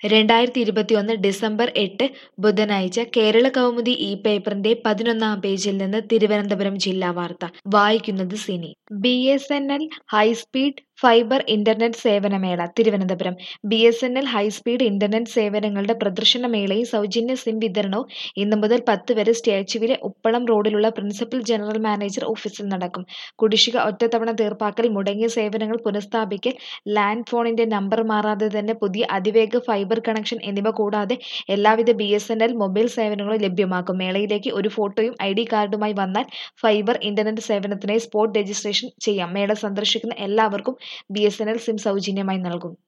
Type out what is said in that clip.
രണ്ടായിരത്തി ഇരുപത്തിയൊന്ന് ഡിസംബർ എട്ട് ബുധനാഴ്ച കേരള കൗമുദി ഈ പേപ്പറിന്റെ പതിനൊന്നാം പേജിൽ നിന്ന് തിരുവനന്തപുരം ജില്ലാ വാർത്ത വായിക്കുന്നത് Sini B S N L high speed fibre internet സേവനമേള Thiruvananthapuram B S N L high speed internet സേവനങ്ങളുടെ പ്രദർശനമേളയും സൗജന്യ സിം വിതരണവും ഇന്നു മുതൽ പത്ത് വരെ സ്റ്റാച്യുവിലെ ഉപ്പളം റോഡിലുള്ള പ്രിൻസിപ്പൽ ജനറൽ മാനേജർ ഓഫീസിൽ നടക്കും കുടിശ്ശിക ഒറ്റത്തവണ തീർപ്പാക്കൽ മുടങ്ങിയ സേവനങ്ങൾ പുനഃസ്ഥാപിക്കൽ ലാൻഡ് ഫോണിന്റെ നമ്പർ മാറാതെ തന്നെ പുതിയ അതിവേഗ ഫൈബർ കണക്ഷൻ എന്നിവ കൂടാതെ എല്ലാവിധ B S N L mobile സേവനങ്ങളും ലഭ്യമാക്കും മേളയിലേക്ക് ഒരു ഫോട്ടോയും ഐ ഡി കാർഡുമായി വന്നാൽ ഫൈബർ ഇന്റർനെറ്റ് സേവനത്തിനായി സ്പോട്ട് രജിസ്ട്രേഷൻ ചെയ്യാം മേള സന്ദർശിക്കുന്ന എല്ലാവർക്കും B S N L SIM സൗജന്യമായി നൽകും